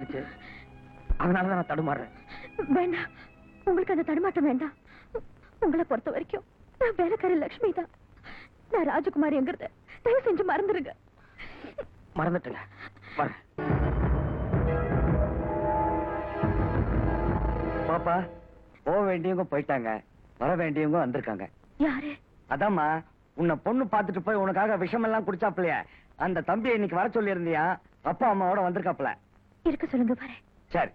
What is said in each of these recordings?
வந்துருச்சு அதனாலதான் நான் தடுமாறுறேன் வேண்டாம் உங்களுக்கு அந்த தடுமாட்டம் வேண்டாம் உங்களை பொறுத்த வரைக்கும் நான் வேலைக்காரி லக்ஷ்மி தான் நான் ராஜகுமாரி எங்கிறத தயவு செஞ்சு மறந்துருங்க மறந்துட்டுங்க வரேன் பாப்பா போக வேண்டியவங்க போயிட்டாங்க வர வேண்டியவங்க வந்திருக்காங்க யாரு அதாம்மா உன்னை பொண்ணு பார்த்துட்டு போய் உனக்காக விஷமெல்லாம் குடிச்சாப்லையா அந்த தம்பியை இன்னைக்கு வர சொல்லி இருந்தியா அப்பா அம்மாவோட வந்திருக்காப்ல இருக்க சொல்லுங்க பாரு சரி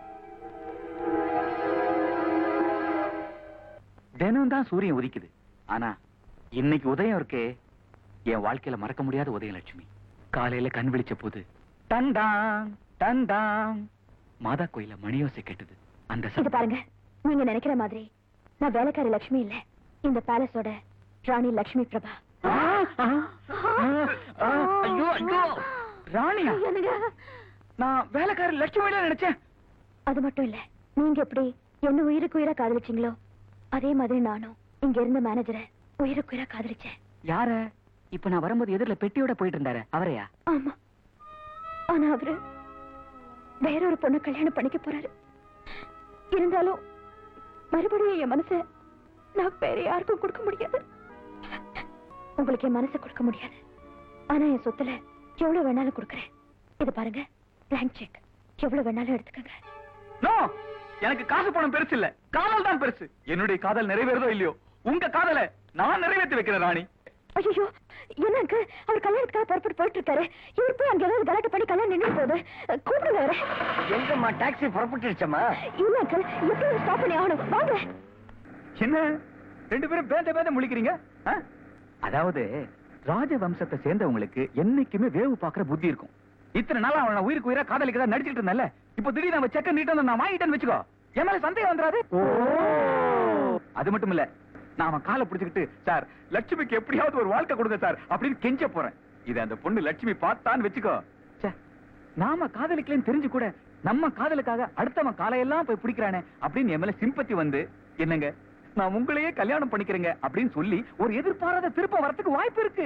தினம் தான் சூரியன் உதிக்குது ஆனா இன்னைக்கு உதயம் இருக்கே என் வாழ்க்கையில மறக்க முடியாத உதயம் லட்சுமி காலையில கண் விழிச்ச போது டண்டாங் டண்டாங் மாதா கோயில மணியோசை கேட்டது அந்த இது சத்தம் பாருங்க நீங்க நினைக்கிற மாதிரி நான் வேலைக்காரி லக்ஷ்மி இல்ல இந்த பேலஸோட ராணி லக்ஷ்மி பிரபா ஆ, ஆ, ஆ, ஆ, ஐயோ ஐயோ ராணியா என்னங்க? நான் வேலைக்காரி லட்சுமியில நினைச்சேன் அது மட்டும் இல்ல நீங்க எப்படி என்ன உயிருக்கு உயிரா காதலிச்சீங்களோ அதே மாதிரி நானும் இங்க இருந்த மேனேஜரை உயிருக்கு உயிரா காதலிச்சேன் யார இப்ப நான் வரும்போது எதிரில பெட்டியோட போயிட்டு இருந்தாரு அவரையா ஆமா ஆனா அவரு வேற ஒரு பொண்ணை கல்யாணம் பண்ணிக்க போறாரு இருந்தாலும் மறுபடியும் என் மனச நான் வேற யாருக்கும் கொடுக்க முடியாது உங்களுக்கு என் மனசை கொடுக்க முடியாது ஆனா என் சொத்துல எவ்வளவு வேணாலும் கொடுக்கறேன் இது பாருங்க blank செக் எவ்வளவு வேணாலும் எடுத்துக்கங்க நோ எனக்கு காசு பணம் பெருசு இல்ல காதல் தான் பெருசு என்னுடைய காதல் நிறைவேறதோ இல்லையோ உங்க காதலை நான் நிறைவேற்றி வைக்கிறேன் ராணி ஐயோ என்ன uncle? அவர் கல்யாணத்துக்காக புறப்பட்டு போயிட்டு இருக்காரு இவர் போய் அங்க ஏதாவது கலாட்டு பண்ணி கல்யாணம் நின்று போகுது அஹ், கூப்பிடுங்க அவரை எங்கம்மா டாக்ஸி புறப்பட்டுருச்சம்மா இல்ல அங்கிள் எப்படி ஸ்டாப் பண்ணி ஆகணும் வாங்க என்ன ரெண்டு பேரும் பேந்த பேந்த முழிக்கிறீங்க ஆ? அதாவது ராஜவம்சத்தை சேர்ந்தவங்களுக்கு என்னைக்குமே வேவு பாக்குற புத்தி இருக்கும் இத்தனை நாளா அவன உயிருக்கு உயிரா காதலிக்க தான் நடிச்சிட்டு இருந்தேன்ல இப்போ திடீர்னு அவன் செக்க நீட்டு வந்து நான் வாங்கிட்டேன்னு வச்சுக்கோ என் மேல சந்தேகம் வந்துடாது அது மட்டும் இல்ல நான் அவன் காலை பிடிச்சுக்கிட்டு சார் லட்சுமிக்கு எப்படியாவது ஒரு வாழ்க்கை கொடுங்க சார் அப்படின்னு கெஞ்ச போறேன் இது அந்த பொண்ணு லட்சுமி பார்த்தான்னு வச்சுக்கோ ச்சே, நாம காதலிக்கலன்னு தெரிஞ்சு கூட நம்ம காதலுக்காக அடுத்தவன் காலையெல்லாம் போய் பிடிக்கிறானே அப்படின்னு என் மேல சிம்பத்தி வந்து என்னங்க நான் உங்களையே கல்யாணம் பண்ணிக்கிறேங்க அப்படின்னு சொல்லி ஒரு எதிர்பாராத திருப்பம் வரதுக்கு வாய்ப்பு இருக்கு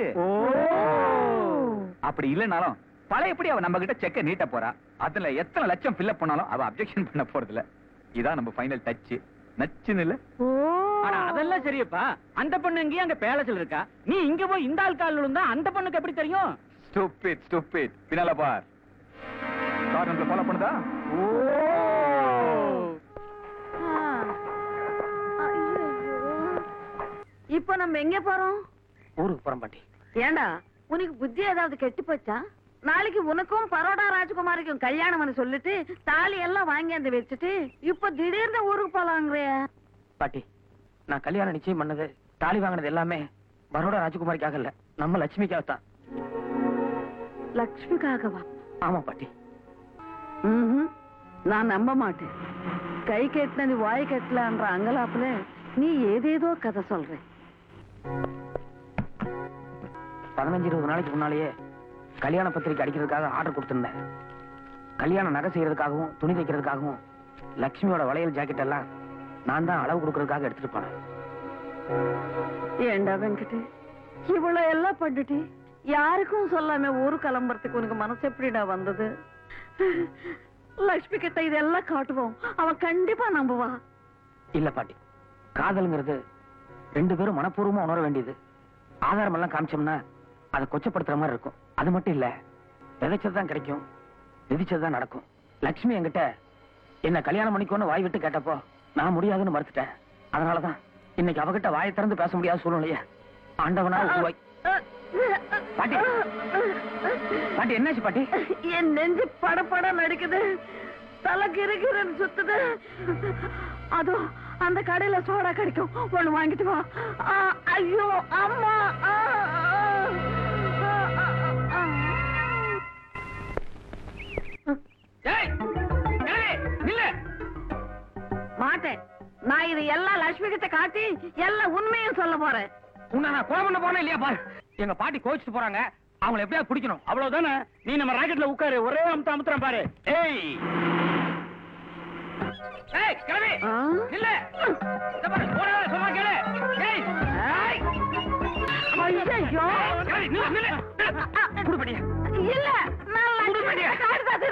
அப்படி இல்லைனாலும் பழையபடி அவ நம்ம கிட்ட செக்க நீட்ட போறா அதுல எத்தனை லட்சம் ஃபில்அப் பண்ணாலும் அவ அப்செக்ஷன் பண்ண போறது இல்ல இதான் நம்ம ஃபைனல் டச் நச்சுன்னு இல்ல ஆனா அதெல்லாம் சரியப்பா அந்த பொண்ணு எங்கேயும் அங்க பேலஸ்ல இருக்கா நீ இங்க போய் இந்த ஆள் கால் விழுந்தா அந்த பொண்ணுக்கு எப்படி தெரியும் ஸ்டூபிட் ஸ்டூபிட் பின்னால பார் கார் நம்மள ஃபாலோ பண்ணுதா இப்போ நம்ம எங்க போறோம் ஊருக்கு போறோம் பாட்டி ஏண்டா உனக்கு புத்தி ஏதாவது கெட்டு போச்சா நாளைக்கு உனக்கும் பரோடா ராஜகுமாரிக்கும் கல்யாணம்னு சொல்லிட்டு தாலி எல்லாம் வாங்கியாந்து வச்சுட்டு இப்ப திடீர்னு ஊருக்கு போலாங்கிறிய பாட்டி நான் கல்யாணம் நிச்சயம் பண்ணது தாலி வாங்கினது எல்லாமே பரோடா ராஜகுமாரிக்காக இல்ல நம்ம லட்சுமிக்காக தான் லக்ஷ்மிக்காகவா ஆமா பாட்டி ம்ஹும். நான் நம்ப மாட்டேன் கை கெட்டினது வாய் கெட்டலன்ற அங்கலாப்புல நீ ஏதேதோ கதை சொல்ற பதினஞ்சு இருபது நாளைக்கு முன்னாலேயே கல்யாண பத்திரிக்கை அடிக்கிறதுக்காக ஆர்டர் கொடுத்திருந்தேன் கல்யாண நகை செய்யறதுக்காகவும் துணி தைக்கிறதுக்காகவும் லக்ஷ்மியோட வளையல் ஜாக்கெட் எல்லாம் நான் தான் அளவு கொடுக்கறதுக்காக எடுத்துட்டு போனேன் ஏண்டா வெங்கட் இவ்வளவு எல்லாம் பண்ணிட்டு யாருக்கும் சொல்லாம ஊரு கிளம்புறதுக்கு உனக்கு மனசு எப்படிடா வந்தது லக்ஷ்மி கிட்ட இதெல்லாம் காட்டுவோம் அவ கண்டிப்பா நம்புவா இல்ல பாட்டி காதல்ங்கிறது ரெண்டு பேரும் மனப்பூர்வமா உணர வேண்டியது ஆதாரம் எல்லாம் காமிச்சோம்னா அதை கொச்சப்படுத்துற மாதிரி இருக்கும் அது மட்டும் இல்ல விதைச்சதுதான் கிடைக்கும் விதிச்சதுதான் நடக்கும் லக்ஷ்மி என்கிட்ட என்ன கல்யாணம் பண்ணிக்கோன்னு வாய் விட்டு கேட்டப்போ நான் முடியாதுன்னு மறுத்துட்டேன் அதனாலதான் இன்னைக்கு அவகிட்ட வாயை திறந்து பேச முடியாத சூழ்நிலைய ஆண்டவனா உருவாக்கி பாட்டி பாட்டி என்னாச்சு பாட்டி என் நெஞ்சு படபட நடிக்குது தலை கிருகிருன்னு சுத்துது அதோ அந்த கடையில சோடா கிடைக்கும் ஒண்ணு வாங்கிட்டு வா ஆ, ஐயோ அம்மா ஆ, ஆ, ஆ, ஆ, ஆ. மாட்டேன் நான் இது எல்லாம் லட்சுமி கிட்ட காட்டி எல்லாம் உண்மையும் சொல்ல போறேன் உன்னை நான் கொலை பண்ண போறேன் இல்லையா பாரு எங்க பாட்டி கோச்சிட்டு போறாங்க அவங்கள எப்படியாவது பிடிக்கணும் அவ்வளவுதானே நீ நம்ம ராக்கெட்ல உட்காரு ஒரே அமுத்த அமுத்துறான் பாரு ஏய் ஏய் கிளம்பி ஆ? இல்ல இந்த பாரு போடாத சொன்னா கேளு ஏய் ஏய் ஐயையோ. கிளம்பி நில்லு நில்லு குடு பண்ணியா இல்ல நான் லட்சுமி கிட்ட காட்டுதான்